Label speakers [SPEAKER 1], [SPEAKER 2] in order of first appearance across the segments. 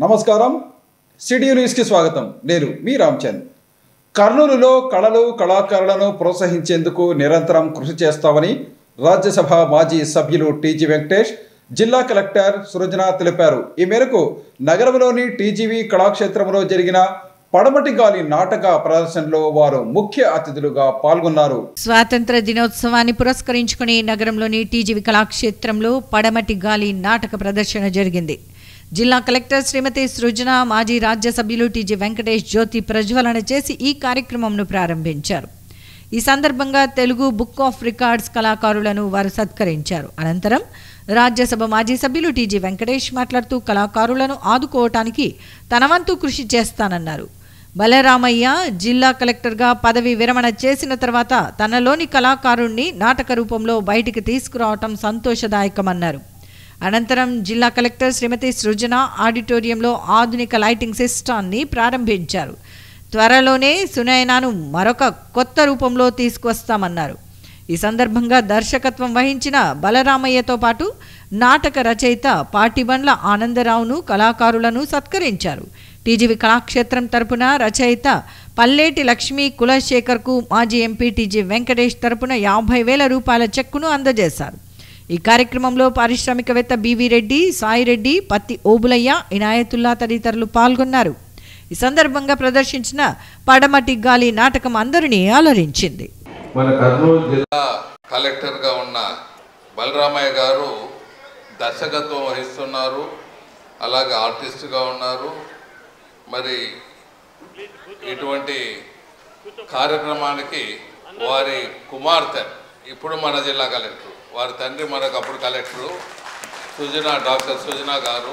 [SPEAKER 1] నమస్కారం సిటీ న్యూస్కి స్వాగతం నేను మీ రామ్చంద్ కర్నూలులో కళలు కళాకారులను ప్రోత్సహించేందుకు నిరంతరం కృషి చేస్తామని రాజ్యసభ మాజీ సభ్యులు టీజీ వెంకటేష్ జిల్లా కలెక్టర్ సృజన తెలిపారు ఈ మేరకు నగరంలోని టీజీవీ కళాక్షేత్రంలో జరిగిన పడమటి గాలి నాటక ప్రదర్శనలో వారు ముఖ్య అతిథులుగా పాల్గొన్నారు
[SPEAKER 2] స్వాతంత్ర దినోత్సవాన్ని పురస్కరించుకుని నగరంలోని టీజీవి కళాక్షేత్రంలో పడమటి గాలి నాటక ప్రదర్శన జరిగింది జిల్లా కలెక్టర్ శ్రీమతి సృజన మాజీ రాజ్య సభ్యులు టీజీ వెంకటేష్ జ్యోతి ప్రజ్వలన చేసి ఈ కార్యక్రమంను ప్రారంభించారు ఈ సందర్భంగా తెలుగు బుక్ ఆఫ్ రికార్డ్స్ కళాకారులను వారు సత్కరించారు అనంతరం రాజ్యసభ మాజీ సభ్యులు టీజీ వెంకటేష్ మాట్లాడుతూ కళాకారులను ఆదుకోవటానికి తన వంతు కృషి చేస్తానన్నారు బలరామయ్య జిల్లా కలెక్టర్గా పదవి విరమణ చేసిన తర్వాత తనలోని కళాకారుణ్ణి నాటక రూపంలో బయటికి తీసుకురావటం సంతోషదాయకమన్నారు అనంతరం జిల్లా కలెక్టర్ శ్రీమతి సృజన ఆడిటోరియంలో ఆధునిక లైటింగ్ సిస్టాన్ని ప్రారంభించారు త్వరలోనే సునయనాను మరొక కొత్త రూపంలో తీసుకువస్తామన్నారు ఈ సందర్భంగా దర్శకత్వం వహించిన బలరామయ్యతో పాటు నాటక రచయిత పాటిబండ్ల ఆనందరావును కళాకారులను సత్కరించారు టీజీవి కళాక్షేత్రం తరపున రచయిత పల్లేటి లక్ష్మీ కులశేఖర్కు మాజీ ఎంపీ టీజీ వెంకటేష్ తరపున యాభై వేల రూపాయల చెక్కును అందజేశారు ఈ కార్యక్రమంలో పారిశ్రామికవేత్త బివి రెడ్డి సాయిరెడ్డి పత్తి ఓబులయ్య ఇనాయతుల్లా తదితరులు పాల్గొన్నారు ఈ సందర్భంగా ప్రదర్శించిన పడమటి గాలి నాటకం అందరినీ అలరించింది
[SPEAKER 3] మన కర్నూలు జిల్లా
[SPEAKER 4] జిల్లా కలెక్టర్గా ఉన్న బలరామయ్య గారు దర్శకత్వం వహిస్తున్నారు అలాగే ఆర్టిస్ట్గా ఉన్నారు మరి ఇటువంటి కార్యక్రమానికి వారి కుమార్తె ఇప్పుడు మన జిల్లా కలెక్టర్ వారి తండ్రి మనకు అప్పుడు కలెక్టరు సుజన డాక్టర్ సుజన గారు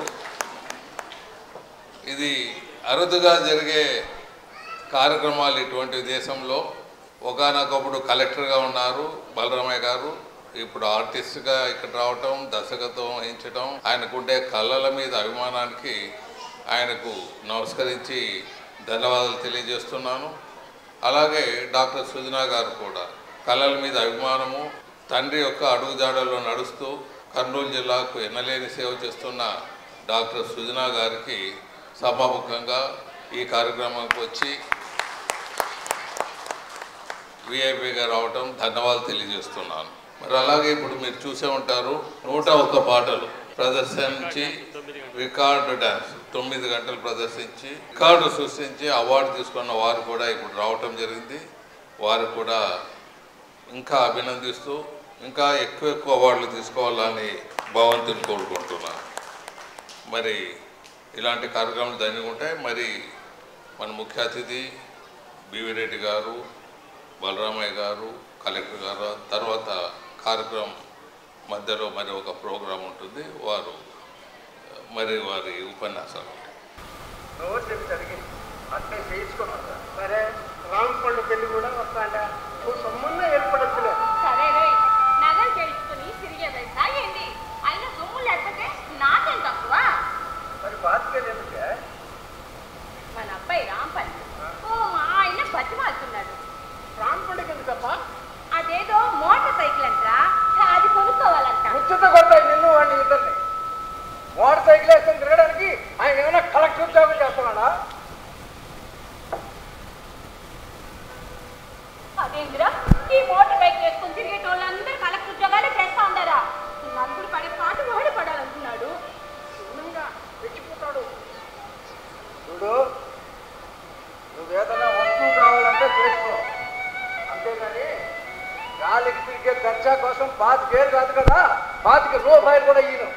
[SPEAKER 4] ఇది అరుదుగా జరిగే కార్యక్రమాలు ఇటువంటి దేశంలో ఒకనొకప్పుడు కలెక్టర్గా ఉన్నారు బలరామయ్య గారు ఇప్పుడు ఆర్టిస్ట్గా ఇక్కడ రావటం దర్శకత్వం వహించడం ఆయనకుండే కళల మీద అభిమానానికి ఆయనకు నమస్కరించి ధన్యవాదాలు తెలియజేస్తున్నాను అలాగే డాక్టర్ సుజనా గారు కూడా కళల మీద అభిమానము తండ్రి యొక్క అడుగుజాడల్లో నడుస్తూ కర్నూలు జిల్లాకు ఎన్నలేని సేవ చేస్తున్న డాక్టర్ సుజనా గారికి సభాముఖంగా ఈ కార్యక్రమానికి వచ్చి విఐపిగా రావటం ధన్యవాదాలు తెలియజేస్తున్నాను మరి అలాగే ఇప్పుడు మీరు చూసే ఉంటారు నూట ఒక్క పాటలు ప్రదర్శించి రికార్డు డ్యాన్స్ తొమ్మిది గంటలు ప్రదర్శించి రికార్డు సృష్టించి అవార్డు తీసుకున్న వారు కూడా ఇప్పుడు రావటం జరిగింది వారు కూడా ఇంకా అభినందిస్తూ ఇంకా ఎక్కువ ఎక్కువ అవార్డులు తీసుకోవాలని భగవంతుని కోరుకుంటున్నాను మరి ఇలాంటి కార్యక్రమాలు దండిగా ఉంటాయి మరి మన ముఖ్య అతిథి బివి రెడ్డి గారు బలరామయ్య గారు కలెక్టర్ గారు తర్వాత కార్యక్రమం మధ్యలో మరి ఒక ప్రోగ్రాం ఉంటుంది వారు మరి వారి ఉపన్యాసాలు ఉంటాయి
[SPEAKER 5] రోజు చెప్పి జరిగింది అట్లే చేయించుకున్నాను సరే రామపండు పెళ్లి కూడా వస్తాంట నువ్వు సొమ్మున్న ఏర్పడచ్చులే
[SPEAKER 6] సరే రే నగలు చేయించుకుని తిరిగే వెళ్తా ఏంటి అయినా సొమ్ము లేకపోతే నాకేం తక్కువ
[SPEAKER 5] మరి బాధ్యత ఎందుకే
[SPEAKER 6] మన అబ్బాయి రాంపల్లి ఓ మా ఆయన బతిమాలుతున్నాడు
[SPEAKER 5] రామపండుకి ఎందుకప్ప
[SPEAKER 6] అదేదో మోటార్ సైకిల్ అంటరా అది కొనుక్కోవాలంట
[SPEAKER 5] ముచ్చట కొడతాయి నిన్ను వాడిని ఇద్దరిని మోటార్ సైకిల్ వేసుకొని తిరగడానికి ఆయన ఏమైనా కలెక్టర్ ఉద్యోగం చేస్తున్నాడా
[SPEAKER 6] అదేంద్రా ఈ మోటార్ బైక్ వేసుకుని తిరిగే వాళ్ళందరూ కలెక్టర్ ఉద్యోగాలే చేస్తా ఉన్నారా నలుగురు పడే పాటు వాడు పడాలనుకున్నాడు
[SPEAKER 5] శూన్యంగా తెచ్చిపోతాడు చూడు నువ్వేదైనా వస్తువు కావాలంటే చేసుకో అంతేగాని గాలికి తిరిగే దర్జా కోసం పాతికేలు కాదు కదా పాతిక రూపాయలు కూడా ఈయన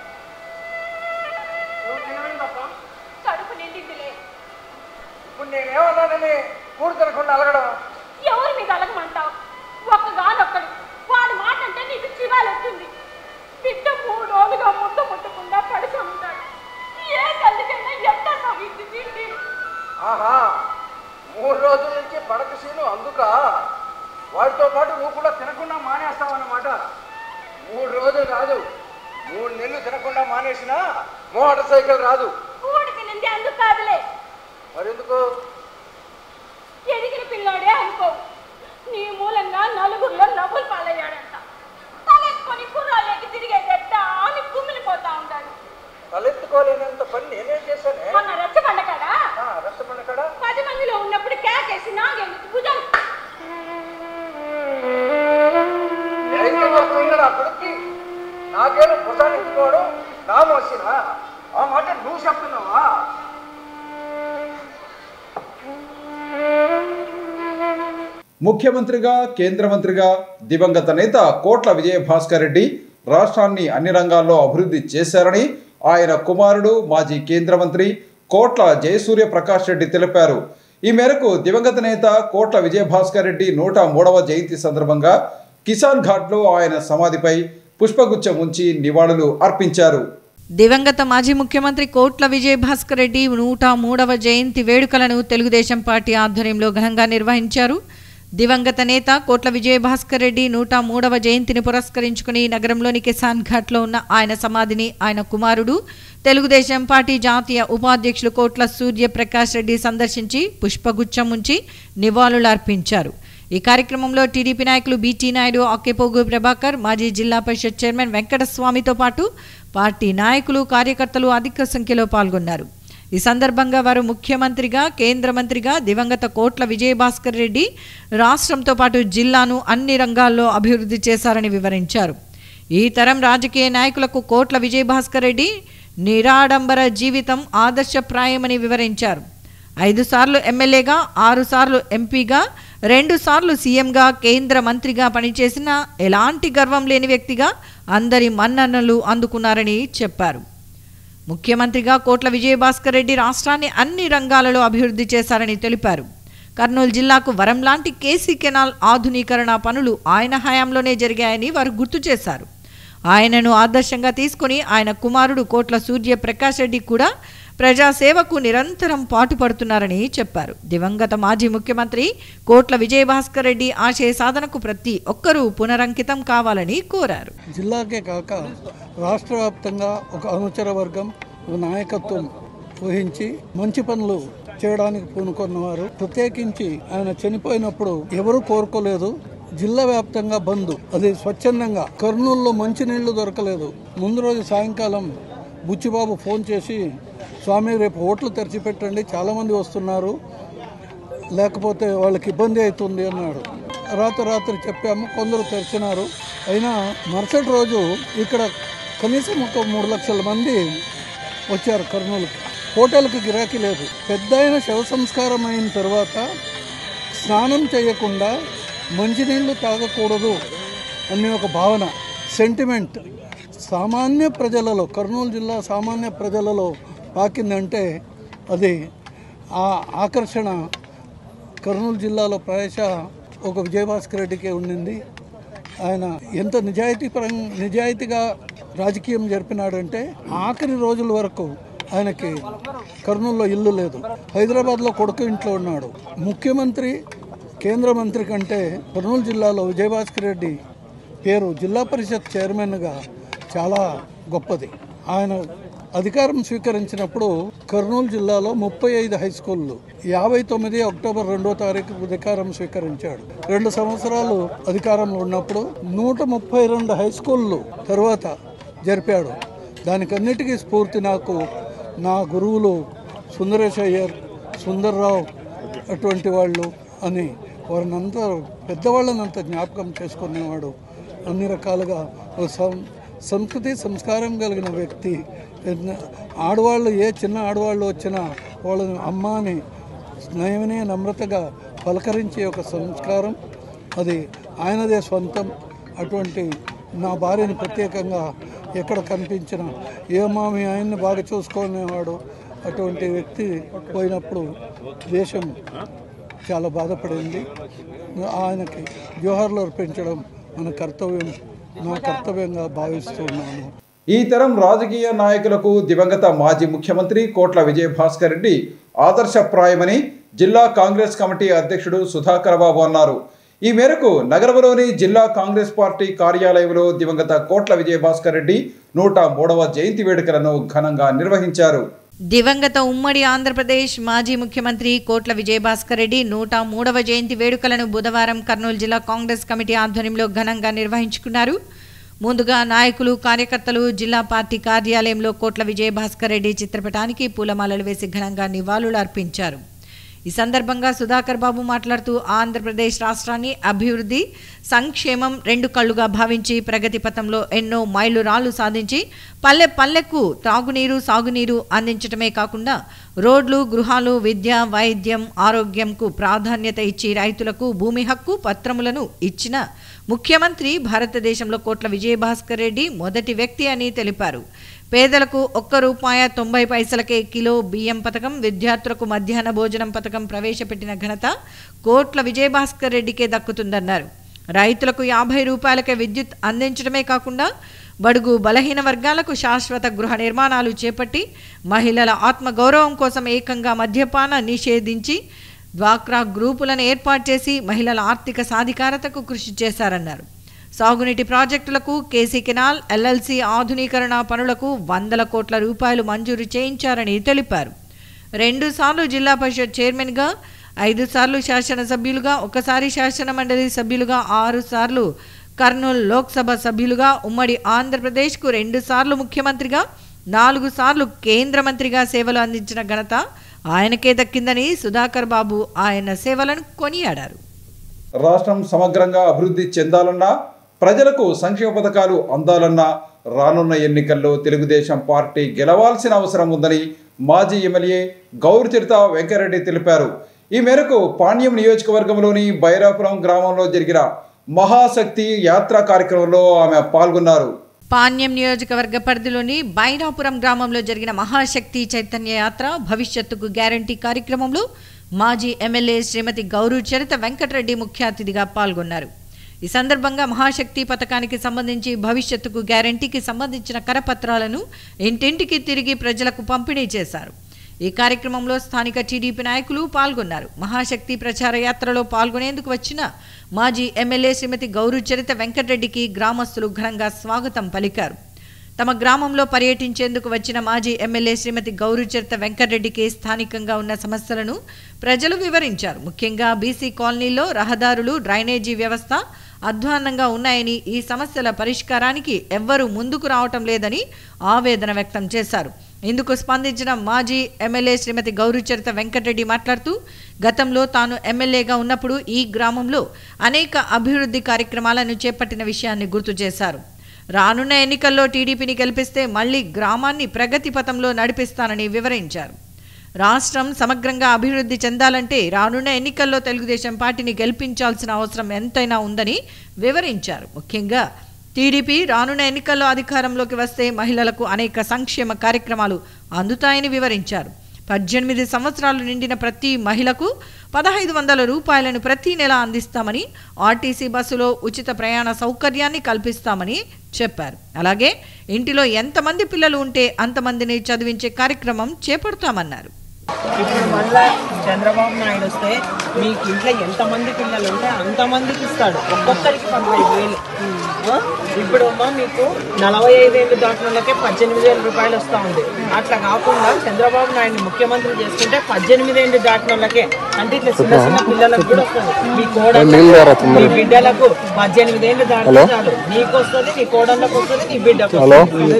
[SPEAKER 5] నువ్వు తినవేం తప్ప
[SPEAKER 6] కడుపు నిండిందిలే
[SPEAKER 5] ఇప్పుడు నేనేమన్నానని కూడు తినకుండా అలగడం
[SPEAKER 6] ఎవరి మీద అలగమంటావు ఒక్కగానొక్కడు వాడి మాట అంటే నీకు చివాలొచ్చింది బిడ్డ మూడు రోజులుగా ముద్ద ముట్టకుండా పడిచి ఉంటాడు ఏ తల్లికైనా ఎంత నవ్వింది తిండి
[SPEAKER 5] ఆహా మూడు రోజుల నుంచి పడక సీను అందుక వాడితో పాటు నువ్వు కూడా తినకుండా మానేస్తావన్నమాట మూడు రోజులు కాదు మూడు నెలలు తినకుండా మానేసినా మోటార్ సైకిల్ రాదు
[SPEAKER 6] కూడి తినింది అందుకు కాదులే
[SPEAKER 5] మరెందుకు
[SPEAKER 6] ఎదిగిన పిల్లాడే అనుకో నీ మూలంగా నలుగురిలో నవ్వులు పాలయ్యాడంట తలెత్తుకొని కుర్రాళ్ళకి తిరిగే గడ్డ అని కుమిలిపోతా ఉంటాడు
[SPEAKER 5] తలెత్తుకోలేనంత పని నేనేం చేశానే
[SPEAKER 6] మొన్న రెచ్చబండకాడా
[SPEAKER 5] ఆ, రచ్చబండ కాడ
[SPEAKER 6] పది మందిలో ఉన్నప్పుడు కేకేసి నాగేందుకు భుజం
[SPEAKER 5] ధైర్యం చెప్తుంది నా కొడుక్కి నాకేను భుజాన్ని ఎత్తుకోవడం నా మోసిన ఆ మాట నువ్వు చెప్తున్నావా
[SPEAKER 1] ముఖ్యమంత్రిగా కేంద్ర మంత్రిగా దివంగత నేత కోట్ల విజయభాస్కర్ రెడ్డి రాష్ట్రాన్ని అన్ని రంగాల్లో అభివృద్ధి చేశారని ఆయన కుమారుడు మాజీ కేంద్ర మంత్రి కోట్ల జయసూర్య ప్రకాష్ రెడ్డి తెలిపారు ఈ మేరకు దివంగత నేత కోట్ల విజయభాస్కర్ రెడ్డి నూట మూడవ జయంతి సందర్భంగా కిసాన్ ఘాట్లో ఆయన సమాధిపై పుష్పగుచ్చం ఉంచి నివాళులు అర్పించారు
[SPEAKER 2] దివంగత మాజీ ముఖ్యమంత్రి కోట్ల విజయభాస్కర్ రెడ్డి నూట మూడవ జయంతి వేడుకలను తెలుగుదేశం పార్టీ ఆధ్వర్యంలో ఘనంగా నిర్వహించారు దివంగత నేత కోట్ల విజయభాస్కర్ రెడ్డి నూట మూడవ జయంతిని పురస్కరించుకుని నగరంలోని కిసాన్ ఘాట్లో ఉన్న ఆయన సమాధిని ఆయన కుమారుడు తెలుగుదేశం పార్టీ జాతీయ ఉపాధ్యక్షులు కోట్ల సూర్యప్రకాష్ రెడ్డి సందర్శించి పుష్పగుచ్చం ఉంచి నివాళులు అర్పించారు ఈ కార్యక్రమంలో టీడీపీ నాయకులు బీటీ నాయుడు అక్కెపోగు ప్రభాకర్ మాజీ జిల్లా పరిషత్ చైర్మన్ వెంకటస్వామితో పాటు పార్టీ నాయకులు కార్యకర్తలు అధిక సంఖ్యలో పాల్గొన్నారు ఈ సందర్భంగా వారు ముఖ్యమంత్రిగా కేంద్ర మంత్రిగా దివంగత కోట్ల విజయభాస్కర్ రెడ్డి రాష్ట్రంతో పాటు జిల్లాను అన్ని రంగాల్లో అభివృద్ధి చేశారని వివరించారు ఈ తరం రాజకీయ నాయకులకు కోట్ల విజయభాస్కర్ రెడ్డి నిరాడంబర జీవితం ఆదర్శప్రాయమని వివరించారు ఐదు సార్లు ఎమ్మెల్యేగా ఆరు సార్లు ఎంపీగా రెండు సార్లు సీఎంగా కేంద్ర మంత్రిగా పనిచేసిన ఎలాంటి గర్వం లేని వ్యక్తిగా అందరి మన్ననలు అందుకున్నారని చెప్పారు ముఖ్యమంత్రిగా కోట్ల విజయభాస్కర్ రెడ్డి రాష్ట్రాన్ని అన్ని రంగాలలో అభివృద్ధి చేశారని తెలిపారు కర్నూలు జిల్లాకు వరం లాంటి కేసీ కెనాల్ ఆధునీకరణ పనులు ఆయన హయాంలోనే జరిగాయని వారు గుర్తు చేశారు ఆయనను ఆదర్శంగా తీసుకుని ఆయన కుమారుడు కోట్ల సూర్య ప్రకాష్ రెడ్డి కూడా ప్రజాసేవకు నిరంతరం పాటుపడుతున్నారని చెప్పారు దివంగత మాజీ ముఖ్యమంత్రి కోట్ల విజయభాస్కర్ రెడ్డి ఆశయ సాధనకు ప్రతి ఒక్కరూ పునరంకితం కావాలని కోరారు
[SPEAKER 3] జిల్లాకే కాక రాష్ట్ర వ్యాప్తంగా ఒక అనుచర వర్గం ఒక నాయకత్వం వహించి మంచి పనులు చేయడానికి పూనుకున్నవారు ప్రత్యేకించి ఆయన చనిపోయినప్పుడు ఎవరూ కోరుకోలేదు జిల్లా వ్యాప్తంగా బంద్ అది స్వచ్ఛందంగా కర్నూలులో మంచినీళ్లు దొరకలేదు ముందు రోజు సాయంకాలం బుచ్చిబాబు ఫోన్ చేసి స్వామి రేపు ఓట్లు తెరిచిపెట్టండి చాలామంది వస్తున్నారు లేకపోతే వాళ్ళకి ఇబ్బంది అవుతుంది అన్నాడు రాత్రి రాత్రి చెప్పాము కొందరు తెరిచినారు అయినా మరుసటి రోజు ఇక్కడ కనీసం ఒక మూడు లక్షల మంది వచ్చారు కర్నూలుకి హోటల్కి గిరాకీ లేదు పెద్ద అయిన శవ సంస్కారం అయిన తర్వాత స్నానం చేయకుండా మంచినీళ్ళు తాగకూడదు అనే ఒక భావన సెంటిమెంట్ సామాన్య ప్రజలలో కర్నూలు జిల్లా సామాన్య ప్రజలలో పాకిందంటే అది ఆ ఆకర్షణ కర్నూలు జిల్లాలో ప్రాయశ ఒక విజయభాస్కర్ రెడ్డికే ఉండింది ఆయన ఎంత నిజాయితీ పరంగా నిజాయితీగా రాజకీయం జరిపినాడంటే ఆఖరి రోజుల వరకు ఆయనకి కర్నూలులో ఇల్లు లేదు హైదరాబాద్లో కొడుకు ఇంట్లో ఉన్నాడు ముఖ్యమంత్రి కేంద్ర మంత్రి కంటే కర్నూలు జిల్లాలో విజయభాస్కర్ రెడ్డి పేరు జిల్లా పరిషత్ చైర్మన్గా చాలా గొప్పది ఆయన అధికారం స్వీకరించినప్పుడు కర్నూలు జిల్లాలో ముప్పై ఐదు హై స్కూళ్ళు యాభై తొమ్మిది అక్టోబర్ రెండో తారీఖు అధికారం స్వీకరించాడు రెండు సంవత్సరాలు అధికారంలో ఉన్నప్పుడు నూట ముప్పై రెండు హై స్కూళ్ళు తర్వాత జరిపాడు దానికన్నిటికీ స్ఫూర్తి నాకు నా గురువులు సుందరేష్ అయ్యర్ సుందర్రావు అటువంటి వాళ్ళు అని వారిని అంతా పెద్దవాళ్ళని అంత జ్ఞాపకం చేసుకునేవాడు అన్ని రకాలుగా ఒక సం- సంస్కృతి సంస్కారం కలిగిన వ్యక్తి ఎన్న- ఆడవాళ్ళు ఏ చిన్న ఆడవాళ్ళు వచ్చినా వాళ్ళని అమ్మ అని స్నేహమే నమ్రతగా పలకరించే ఒక సంస్కారం అది ఆయనదే సొంతం అటువంటి నా భార్యని ప్రత్యేకంగా ఎక్కడ కనిపించినా ఏమా మీ ఆయన్ని బాగా చూసుకునేవాడు అటువంటి వ్యక్తి పోయినప్పుడు దేశం చాలా బాధపడింది ఆయనకి జోహార్లు అర్పించడం మన కర్తవ్యం నా కర్తవ్యంగా భావిస్తున్నాను
[SPEAKER 1] ఈ తరం రాజకీయ నాయకులకు దివంగత మాజీ ముఖ్యమంత్రి కోట్ల విజయభాస్కర్ రెడ్డి ఆదర్శప్రాయమని జిల్లా కాంగ్రెస్ కమిటీ అధ్యక్షుడు సుధాకర్ బాబు అన్నారు ఈ మేరకు నగరంలోని జిల్లా కాంగ్రెస్ పార్టీ కార్యాలయంలో దివంగత కోట్ల విజయభాస్కర్ రెడ్డి నూట మూడవ జయంతి వేడుకలను ఘనంగా నిర్వహించారు
[SPEAKER 2] దివంగత ఉమ్మడి ఆంధ్రప్రదేశ్ మాజీ ముఖ్యమంత్రి కోట్ల విజయభాస్కర్ రెడ్డి నూట మూడవ జయంతి వేడుకలను బుధవారం కర్నూలు జిల్లా కాంగ్రెస్ కమిటీ ఆధ్వర్యంలో ఘనంగా నిర్వహించుకున్నారు ముందుగా నాయకులు కార్యకర్తలు జిల్లా పార్టీ కార్యాలయంలో కోట్ల విజయభాస్కర్ రెడ్డి చిత్రపటానికి పూలమాలలు వేసి ఘనంగా నివాళులు అర్పించారు ఈ సందర్భంగా సుధాకర్ బాబు మాట్లాడుతూ ఆంధ్రప్రదేశ్ రాష్ట్రాన్ని అభివృద్ధి సంక్షేమం రెండు కళ్ళుగా భావించి ప్రగతి పథంలో ఎన్నో మైలురాళ్లు సాధించి పల్లె పల్లెకు తాగునీరు సాగునీరు అందించడమే కాకుండా రోడ్లు గృహాలు విద్య వైద్యం ఆరోగ్యంకు ప్రాధాన్యత ఇచ్చి రైతులకు భూమి హక్కు పత్రములను ఇచ్చిన ముఖ్యమంత్రి భారతదేశంలో కోట్ల విజయభాస్కర్ రెడ్డి మొదటి వ్యక్తి అని తెలిపారు పేదలకు ఒక్క రూపాయ తొంభై పైసలకే కిలో బియ్యం పథకం విద్యార్థులకు మధ్యాహ్న భోజనం పథకం ప్రవేశపెట్టిన ఘనత కోట్ల విజయభాస్కర్ రెడ్డికే దక్కుతుందన్నారు రైతులకు యాభై రూపాయలకే విద్యుత్ అందించడమే కాకుండా బడుగు బలహీన వర్గాలకు శాశ్వత గృహ నిర్మాణాలు చేపట్టి మహిళల ఆత్మగౌరవం కోసం ఏకంగా మద్యపాన నిషేధించి డ్వాక్రా గ్రూపులను ఏర్పాటు చేసి మహిళల ఆర్థిక సాధికారతకు కృషి చేశారన్నారు సాగునీటి ప్రాజెక్టులకు కేసీ కెనాల్ ఎల్ఎల్సి ఆధునీకరణ పనులకు వందల కోట్ల రూపాయలు మంజూరు చేయించారని తెలిపారు రెండుసార్లు జిల్లా పరిషత్ చైర్మన్గా ఐదు సార్లు శాసనసభ్యులుగా ఒకసారి శాసన మండలి సభ్యులుగా ఆరు సార్లు కర్నూలు లోక్సభ సభ్యులుగా ఉమ్మడి ఆంధ్రప్రదేశ్కు రెండుసార్లు ముఖ్యమంత్రిగా నాలుగు సార్లు కేంద్ర మంత్రిగా సేవలు అందించిన ఘనత ఆయనకే దక్కిందని సుధాకర్ బాబు ఆయన సేవలను కొనియాడారు
[SPEAKER 1] రాష్ట్రం సమగ్రంగా అభివృద్ధి చెందాలన్నా ప్రజలకు సంక్షేమ పథకాలు అందాలన్నా రానున్న ఎన్నికల్లో తెలుగుదేశం పార్టీ గెలవాల్సిన అవసరం ఉందని మాజీ ఎమ్మెల్యే గౌరచరిత వెంకరెడ్డి తెలిపారు ఈ మేరకు పాణ్యం నియోజకవర్గంలోని బైరాపురం గ్రామంలో జరిగిన మహాశక్తి యాత్రా కార్యక్రమంలో ఆమె పాల్గొన్నారు
[SPEAKER 2] పాణ్యం నియోజకవర్గ పరిధిలోని బైరాపురం గ్రామంలో జరిగిన మహాశక్తి చైతన్య యాత్ర భవిష్యత్తుకు గ్యారంటీ కార్యక్రమంలో మాజీ ఎమ్మెల్యే శ్రీమతి గౌరు చరిత వెంకటరెడ్డి ముఖ్య అతిథిగా పాల్గొన్నారు ఈ సందర్భంగా మహాశక్తి పథకానికి సంబంధించి భవిష్యత్తుకు గ్యారంటీకి సంబంధించిన కరపత్రాలను ఇంటింటికి తిరిగి ప్రజలకు పంపిణీ చేశారు ఈ కార్యక్రమంలో స్థానిక టీడీపీ నాయకులు పాల్గొన్నారు మహాశక్తి ప్రచార యాత్రలో పాల్గొనేందుకు వచ్చిన మాజీ ఎమ్మెల్యే శ్రీమతి గౌరు చరిత వెంకటరెడ్డికి గ్రామస్తులు ఘనంగా స్వాగతం పలికారు తమ గ్రామంలో పర్యటించేందుకు వచ్చిన మాజీ ఎమ్మెల్యే శ్రీమతి గౌరు చరిత వెంకటరెడ్డికి స్థానికంగా ఉన్న సమస్యలను ప్రజలు వివరించారు ముఖ్యంగా బీసీ కాలనీలో రహదారులు డ్రైనేజీ వ్యవస్థ అధ్వాన్నంగా ఉన్నాయని ఈ సమస్యల పరిష్కారానికి ఎవ్వరూ ముందుకు రావటం లేదని ఆవేదన వ్యక్తం చేశారు ఇందుకు స్పందించిన మాజీ ఎమ్మెల్యే శ్రీమతి గౌరీచరిత వెంకటరెడ్డి మాట్లాడుతూ గతంలో తాను ఎమ్మెల్యేగా ఉన్నప్పుడు ఈ గ్రామంలో అనేక అభివృద్ధి కార్యక్రమాలను చేపట్టిన విషయాన్ని గుర్తు చేశారు రానున్న ఎన్నికల్లో టీడీపీని గెలిపిస్తే మళ్లీ గ్రామాన్ని ప్రగతి పథంలో నడిపిస్తానని వివరించారు రాష్ట్రం సమగ్రంగా అభివృద్ధి చెందాలంటే రానున్న ఎన్నికల్లో తెలుగుదేశం పార్టీని గెలిపించాల్సిన అవసరం ఎంతైనా ఉందని వివరించారు ముఖ్యంగా టీడీపీ రానున్న ఎన్నికల్లో అధికారంలోకి వస్తే మహిళలకు అనేక సంక్షేమ కార్యక్రమాలు అందుతాయని వివరించారు పద్దెనిమిది సంవత్సరాలు నిండిన ప్రతి మహిళకు పదహైదు వందల రూపాయలను ప్రతి నెల అందిస్తామని ఆర్టీసీ బస్సులో ఉచిత ప్రయాణ సౌకర్యాన్ని కల్పిస్తామని చెప్పారు అలాగే ఇంటిలో ఎంతమంది పిల్లలు ఉంటే అంతమందిని చదివించే కార్యక్రమం చేపడతామన్నారు
[SPEAKER 7] ఇప్పుడు మళ్ళా చంద్రబాబు నాయుడు వస్తే మీకు ఇంట్లో ఎంతమంది పిల్లలు ఉంటే అంతమందికి ఇస్తాడు ఒక్కొక్కరికి పదహైదు వేలు ఆ? ఇప్పుడు అమ్మా మీకు నలభై ఐదేళ్ళు దాటిన వాళ్ళకే పద్దెనిమిది వేల రూపాయలు వస్తూ ఉంది అట్లా కాకుండా చంద్రబాబు నాయుడిని ముఖ్యమంత్రి చేసుకుంటే పద్దెనిమిది ఏళ్ళు దాటిన వాళ్ళకే అంటే ఇట్లా చిన్న చిన్న పిల్లలకు కూడా వస్తుంది మీ కోడళ్ళకు మీ బిడ్డలకు పద్దెనిమిది ఏళ్ళు దాటితే చాలు నీకు వస్తుంది నీ కోడళ్ళకు వస్తుంది నీ బిడ్డకు వస్తుంది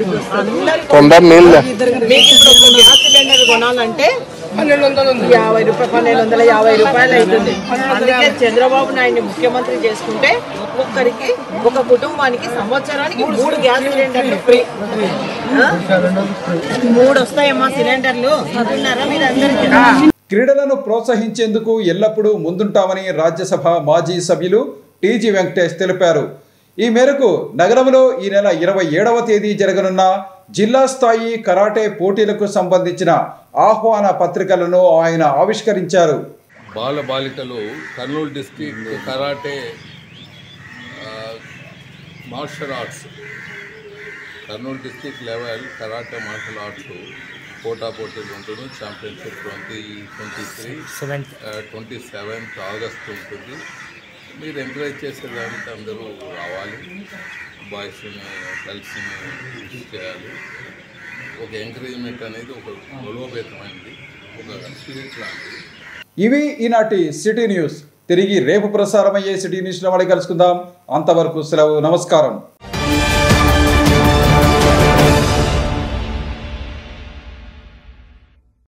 [SPEAKER 7] అందరికీ మీకు ఇప్పుడు ఒక గ్యాస్ సిలిండర్ కొనాలంటే యాభై రూపాయలు పన్నెండు వందల యాభై రూపాయలు అవుతుంది అందుకే చంద్రబాబు నాయుడిని ముఖ్యమంత్రి చేసుకుంటే ఒక్కొక్కరికి ఒక కుటుంబానికి సంవత్సరానికి మూడు గ్యాస్ సిలిండర్లు ఫ్రీ ఆ? మూడు వస్తాయమ్మా సిలిండర్లు విన్నారా మీరు అందరికీ
[SPEAKER 1] క్రీడలను ప్రోత్సహించేందుకు ఎల్లప్పుడూ ముందుంటామని రాజ్యసభ మాజీ సభ్యులు టీజీ వెంకటేష్ తెలిపారు ఈ మేరకు నగరంలో ఈ నెల ఇరవై ఏడవ తేదీ జరగనున్న జిల్లా స్థాయి కరాటే పోటీలకు సంబంధించిన ఆహ్వాన పత్రికలను ఆయన ఆవిష్కరించారు
[SPEAKER 4] బాల బాలికలు కర్నూలు డిస్టిక్ కరాటే ఆ, martial arts Kurnool district level karate martial arts పోటా పోటీలు ఉంటుంది championship twenty twenty three seventh twenty seventh August ఉంటుంది మీరు ఎంకరేజ్ చేసేదానికి అందరూ రావాలి బాయ్స్ని కలిసి కృషి చేయాలి ఒక ఎంకరేజ్మెంట్ అనేది ఒక బలోపేతమైనది ఒక స్పిరిట్ లాంటిది
[SPEAKER 1] ఇవి ఈనాటి సిటీ న్యూస్ తిరిగి రేపు ప్రసారమయ్యే సిటీ న్యూస్లో మళ్ళీ కలుసుకుందాం అంతవరకు సెలవు నమస్కారం